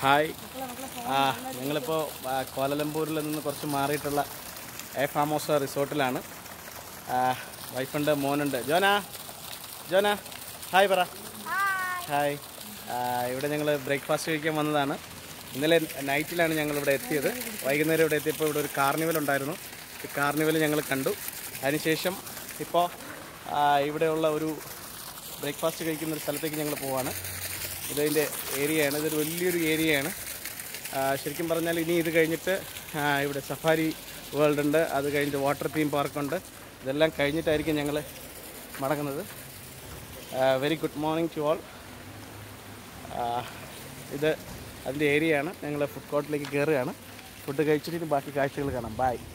hi ആ ഞങ്ങളിപ്പോൾ ആ, കോലലംപൂരിൽ നിന്ന് കുറച്ച് മാറിയിട്ടുള്ള എ ഫാം ഹൗസ് റിസോർട്ടിലാണ് ആ, വൈഫുണ്ട് മോനുണ്ട് ജോന ജോന ഹായ് പറ ഹായ് ആ, ഇവിടെ ഞങ്ങൾ ബ്രേക്ക്ഫാസ്റ്റ് കഴിക്കാൻ വന്നതാണ് ഇന്നലെ നൈറ്റിലാണ് ഞങ്ങൾ ഇവിടെ എത്തിയത് വൈകുന്നേരം ഇവിടെ എത്തിയപ്പോൾ ഇവിടെ ഒരു കാർണിവൽ ഉണ്ടായിരുന്നു ഈ കാർണിവൽ ഞങ്ങൾ കണ്ടു അതിനുശേഷം ഇപ്പോൾ ഇവിടെയുള്ള ഒരു ബ്രേക്ക്ഫാസ്റ്റ് കഴിക്കുന്ന ഒരു സ്ഥലത്തേക്ക് ഞങ്ങൾ പോവാണ് ഇതിൻ്റെ ഏരിയയാണ് ഇതൊരു വലിയൊരു ഏരിയയാണ് ആ, ശരിക്കും പറഞ്ഞാൽ ഇനി ഇത് കഴിഞ്ഞിട്ട് ആ, ഇവിടെ സഫാരി വേൾഡ് ഉണ്ട് അത് കഴിഞ്ഞിട്ട് വാട്ടർ തീം പാർക്കുണ്ട് ഇതെല്ലാം കഴിഞ്ഞിട്ടായിരിക്കും ഞങ്ങൾ മടങ്ങുന്നത് very good morning to all ഇത് അതിൻ്റെ ഏരിയയാണ് ഞങ്ങൾ ഫുഡ് കോർട്ടിലേക്ക് കയറുകയാണ് ഫുഡ് കഴിച്ചിട്ട് ബാക്കി കാഴ്ചകൾ കാണാം ബൈ